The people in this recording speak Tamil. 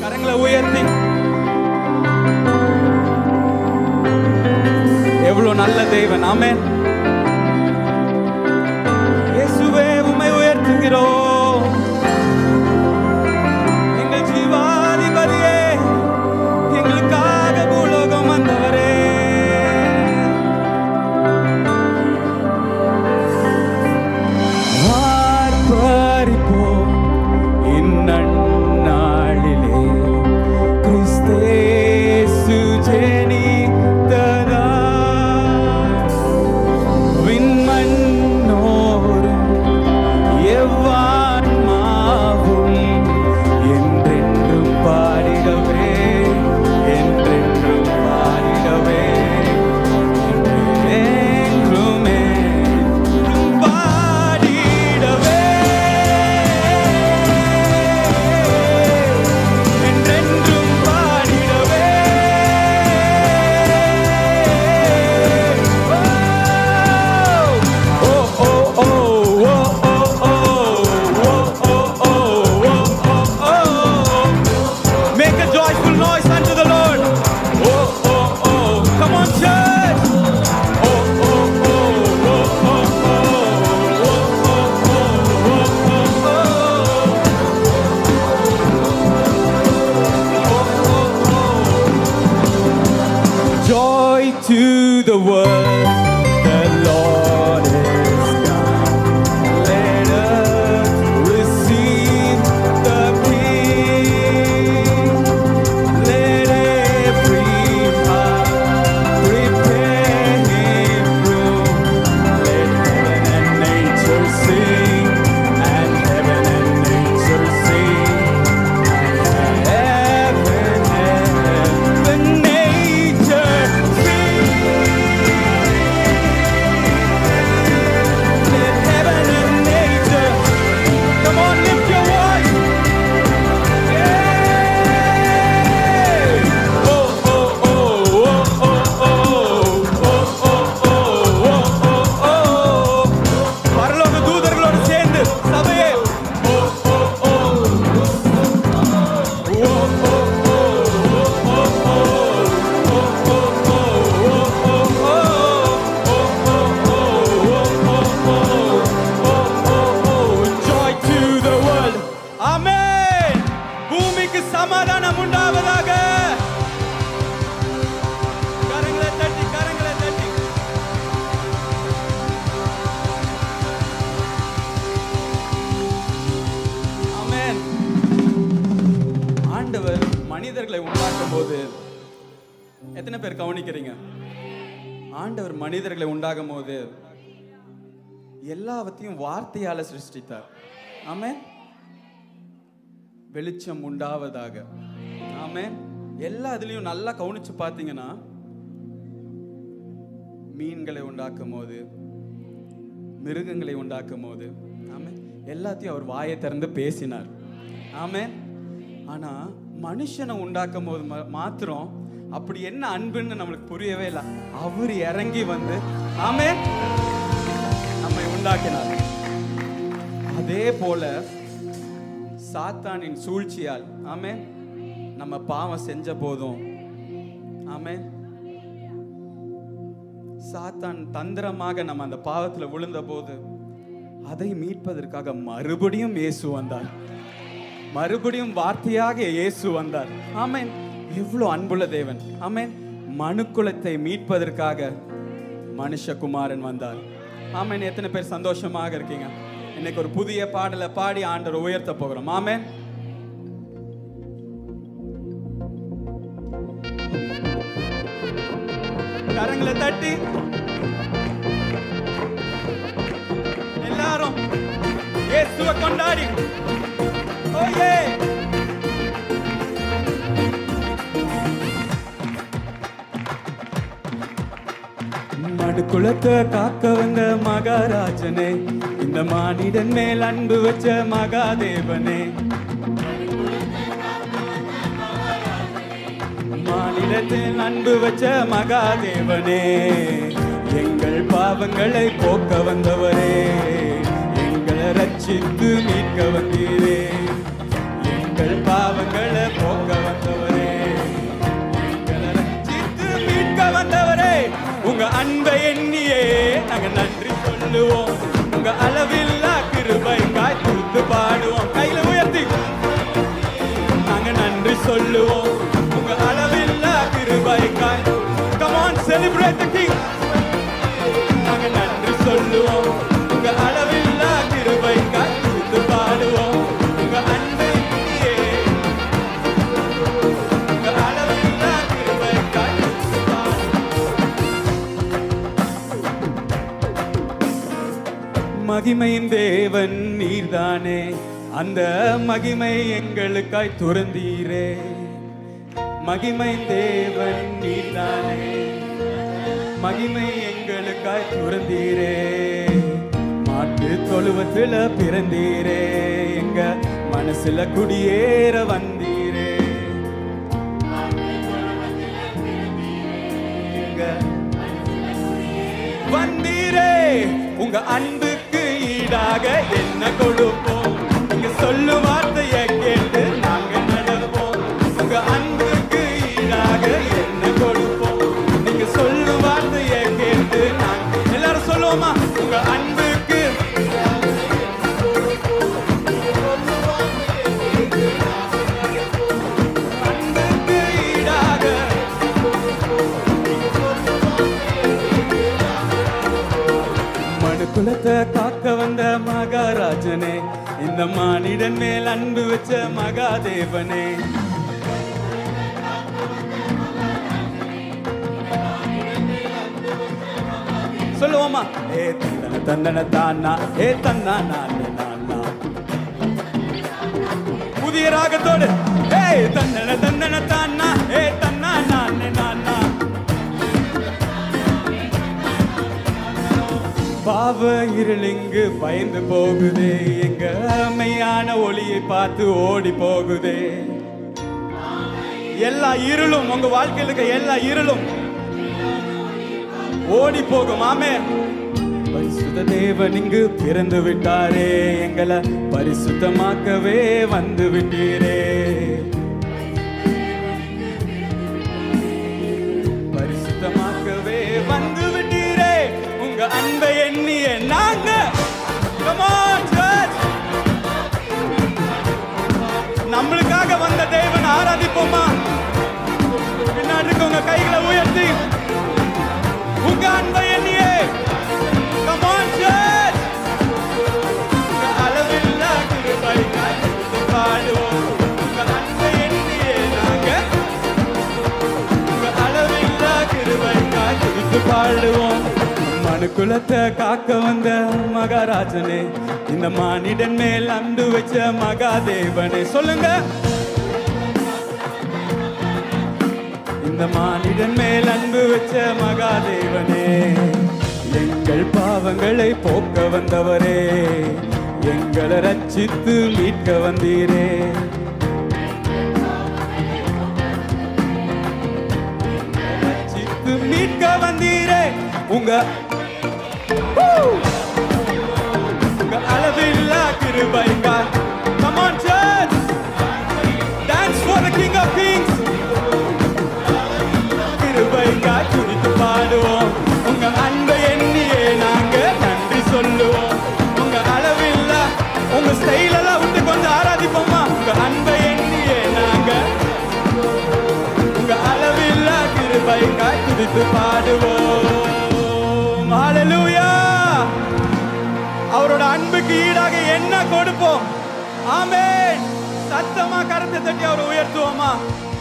கரங்களை உயர்த்தி எவ்வளவு நல்ல தேவன் ஆமென் இயேசுவே உம்மை உயர்த்துகிறோம் எங்கள் ஜீவாதிபதியே எங்களுக்காக பூலோகம் வந்தவரே ஆர்ப்பரிப்போம் இந்நன்னாளிலே கிறிஸ்தேசு ஜெனித்ததா விண்மண்ணோரும் எவ்வான்மாவும் என்றென்றும் பாடிடவே என்றென்றும் பாடிடவே என்றுமே பாடிடவே என்றென்றும் பாடிடவே ஓ ஓ ஓ ஓ ஓ ஓ ஓ ஓ ஓ ஓ ஓ Make a joyful noise unto the Lord. Oh, oh, oh. Come on, church. Oh, oh, oh, oh, oh, oh, oh, oh, oh, oh, oh. Joy to the world, the Lord is come. Let us receive the King. Let every heart prepare Him room. Let heaven and nature sing, and heaven and nature sing. Heaven and nature sing. Let heaven and nature. Come on, lift your voice. Yeah. Oh, oh, oh, oh, oh, oh, oh, oh, oh, oh, oh. பரலோக தூதர்களோடு சேர்ந்து சபையே ஓ ஓ ஓ Joy to the world. Amen. பூமிக்கு சமாதானம் உண்டாவதாக கரங்களை தட்டி கரங்களை தட்டி ஆமென் ஆண்டவர் மனிதர்களை உண்டாக்கும் போது எத்தனை பேர் கவனிக்கிறீங்க ஆண்டவர் மனிதர்களை உண்டாகும் போது எல்லாவற்றையும் வார்த்தையால சிருஷ்டித்தார் ஆமென் வெளிச்சம் உண்டாவதாக ஆமென் எல்லா இதுலயும் நல்லா கவனிச்சு பார்த்தீங்கன்னா மீன்களை உண்டாக்கும் போது மிருகங்களை உண்டாக்கும் போது ஆமென் எல்லாத்தையும் அவர் வாயை திறந்து பேசினார் ஆமென் ஆனா மனுஷனை உண்டாக்கும் போது மா- மாத்திரம் அப்படி என்ன அன்புன்னு நம்மளுக்கு புரியவே இல்லை அவர் இறங்கி வந்து ஆமென் நம்மை உண்டாக்கினார் அதே போல சாத்தானின் சூழ்ச்சியால் ஆமென் நம்ம பாவம் செஞ்ச போதும் ஆமென் சாத்தான் தந்திரமாக நம்ம அந்த பாவத்துல விழுந்த போது அதை மீட்பதற்காக மறுபடியும் இயேசு வந்தார் மறுபடியும் வார்த்தையாக இயேசு வந்தார் ஆமென் எவ்வளவு அன்புள்ள தேவன் ஆமென் மனுக்குலத்தை மீட்பதற்காக மனுஷகுமாரன் வந்தார் ஆமென் எத்தனை பேர் சந்தோஷமாக இருக்கீங்க இன்னைக்கு ஒரு புதிய பாடலை பாடி ஆண்டவர் உயர்த்த போகிறோம் ஆமென் கரங்களை தட்டி எல்லாரும் இயேசுவை கொண்டாடி ஓயே மனு குலத்தை காக்க வந்த மகாராஜனே இந்த மானிடன் மேல் அன்பு வச்ச மகாதேவனே மாநிலத்தில் அன்பு வச்ச மகாதேவனே எங்கள் பாவங்களை போக்க வந்தவரே எங்களை ரட்சித்து மீட்க வந்தீரே எங்கள் பாவங்களை போக்க சொல்லுவோம் உங்க அளவில்லா கிருபைக்காய் துத்து பாடுவோம் கையில உயர்த்தி நாங்க நன்றி சொல்லுவோம் உங்க அளவில்லா கிருபைக்காய் come on celebrate the king நாங்க நன்றி சொல்லுவோம் உங்க அளவில்லா கிருபைக்காய் துத்து பாடுவோம் உங்க அன்பை நீயே உங்க அளவில்லா கிருபைக்காய் துத்து பாடுவோம் மகிமையின் தேவன் நீர்தானே அந்த மகிமை எங்களுக்காய் துறந்தீரே மகிமை தேவன் நீர்தானே மகிமை எங்களுக்காய் துறந்தீரே மாட்டு தொழுவத்துல பிறந்தீரே எங்க மனசுல குடியேற வந்தீரே எங்க வந்தீரே உங்க அன்புக்கு ஈடாக என்ன கொடுப்போம் நீங்க சொல்லும் வார்த்தையை கேட்டு நாங்க நடப்போம் உங்க அன்புக்கு ஈடாக என்ன கொடுப்போம் நீங்க சொல்லும் வார்த்தையை கேட்டு நாங்க எல்லாரும் சொல்லுவோமா உங்க அன்புக்கு அன்புக்கு ஈடாக மனு குலத்தை காக்க வந்த மகாராஜனே இந்த மானிடன் மேல் அன்பு வச்ச மகாதேவனே சொல்லுவோமா ஏ தந்தன தந்தன தானா ஏ தன்னா நானே நானா புதிய ராகத்தோடு ஏ தந்தன தந்தன தானா ஏ தன்னா நானே நானா பாவ இருளிங்கு பயந்து போகுதே எங்க மெய்யான ஒளியை பார்த்து ஓடி போகுதே எல்லா இருளும் உங்க வாழ்க்கையில் இருக்க எல்லா இருளும் ஓடி போகும் ஆமே பரிசுத்த தேவன் இங்கு பிறந்து விட்டாரே எங்களை பரிசுத்தமாக்கவே வந்து விட்டீரே பரிசுத்தமாக்கவே வந்து விட்டீரே உங்க அன்பை எண்ணிய நாங்க Come on, church. நம்மளுக்காக வந்த தேவன் ஆராதிப்போமா பின்னாடி இருக்கவங்க கைகளை உயர்த்தி உங்க அன்பை எண்ணியே Come on, church. உங்க அளவில்லா கிருபைக்காய் பாடுவோம் உங்க அன்பை எண்ணியே நாங்க உங்க அளவில்லா கிருபைக்காய் துதித்து பாடுவோம் மனு குலத்தை காக்க வந்த மகாராஜனே இந்த மானிடன் மேல் அன்பு வச்ச மகாதேவனே சொல்லுங்க இந்த மானிடன் மேல் அன்பு வச்ச மகாதேவனே எங்கள் பாவங்களை போக்க வந்தவரே எங்களை ரட்சித்து மீட்க வந்தீரே ரட்சித்து மீட்க வந்தீரே உங்க Woo! உங்க அளவில்லா கிருபைக்காய் Come on church Dance for the King of Kings கிருபைக்காய் துதித்து பாடுவோம் உங்க அன்பை எண்ணியே நாங்க நன்றி சொல்லுவோம் உங்க அளவில்லா உங்க ஸ்டைல் எல்லாம் விட்டு கொஞ்சம் ஆராதிப்போமா உங்க அன்பை எண்ணியே நாங்க உங்க அளவில்லா கிருபைக்காய் துதித்து பாடுவோம் ஹalleluya அவரோட அன்புக்கு ஈடாக என்ன கொடுப்போம் ஆமென் சத்தமா கரத்தை தட்டி அவரை உயர்த்துவோமா